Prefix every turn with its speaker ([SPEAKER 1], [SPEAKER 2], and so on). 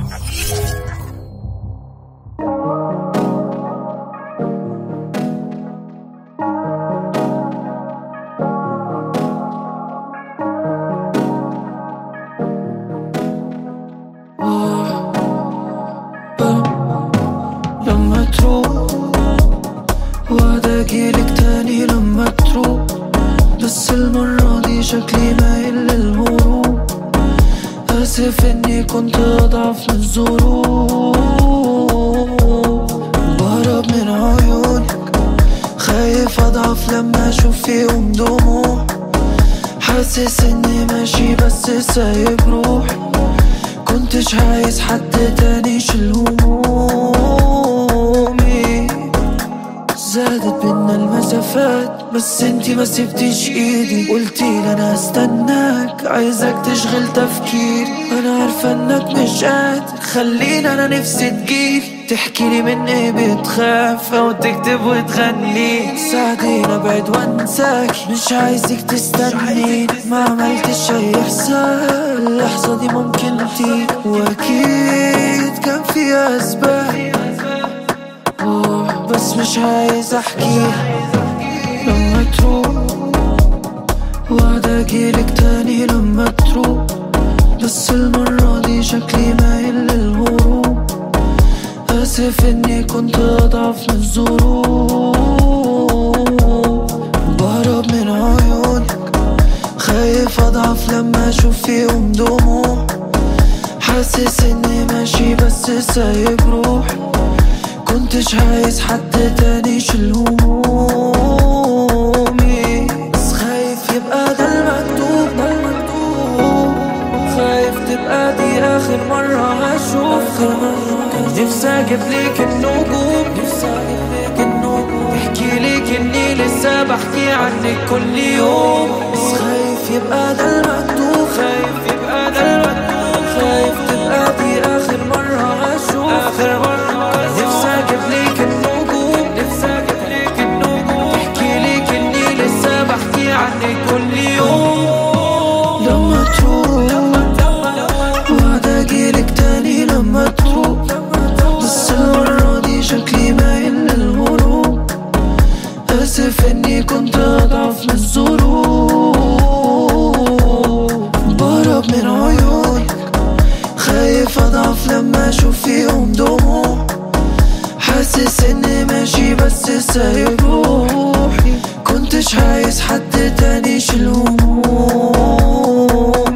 [SPEAKER 1] لما تروح وعد اجيلك تاني لما تروح بس المرة دي شكلي مايل للهروب آسف إني كنت أضعف من الظروف بهرب من عيونك خايف أضعف لما أشوف فيهم دموع حاسس إني ماشي بس سايب روحي كنتش عايز حد تاني يشيل همومي زادت بينا المسافات بس انتي ما سبتيش ايدي قلتيلي انا هستناك عايزك تشغل تفكيري انا عارفة انك مش قادر خليني انا نفسي تجيلي تحكيلي من ايه بتخاف او تكتب وتغني ساعديني ابعد وانساك مش عايزك تستني ما عملتش اي حساب اللحظة دي ممكن تيجي واكيد كان فيها اسباب روح بس مش عايز احكي لما تروح وعد اجيلك تاني لما تروح بس المرة دي شكلي مايل للهروب آسف إني كنت أضعف من الظروف بهرب من عيونك خايف أضعف لما أشوف فيهم دموع حاسس إني ماشي بس سايب روحي كنتش عايز حد تاني يشيل همومي بس خايف يبقى ده المكتوب ده المكتوب خايف تبقى دي آخر مرة هشوفها نفسي أجيب ليك النجوم نفسي أجيب ليك النجوم تحكي ليك إني لسه بحكي عنك كل يوم بس خايف يبقى ده المكتوب خايف يبقى ده المكتوب خايف تبقى دي آخر مرة هشوف آخر مرة نفسي أجيب ليك النجوم نفسي أجيب ليك النجوم تحكي ليك إني لسه بحكي عنك كل يوم لما تروح وعد اجيلك تاني لما تروح بس المرة دي شكلي مايل للهروب آسف إني كنت أضعف من الظروف بهرب من عيونك خايف أضعف لما أشوف فيهم دموع حاسس إني ماشي بس سايب روحي كنتش عايز حد تاني يشيل همومي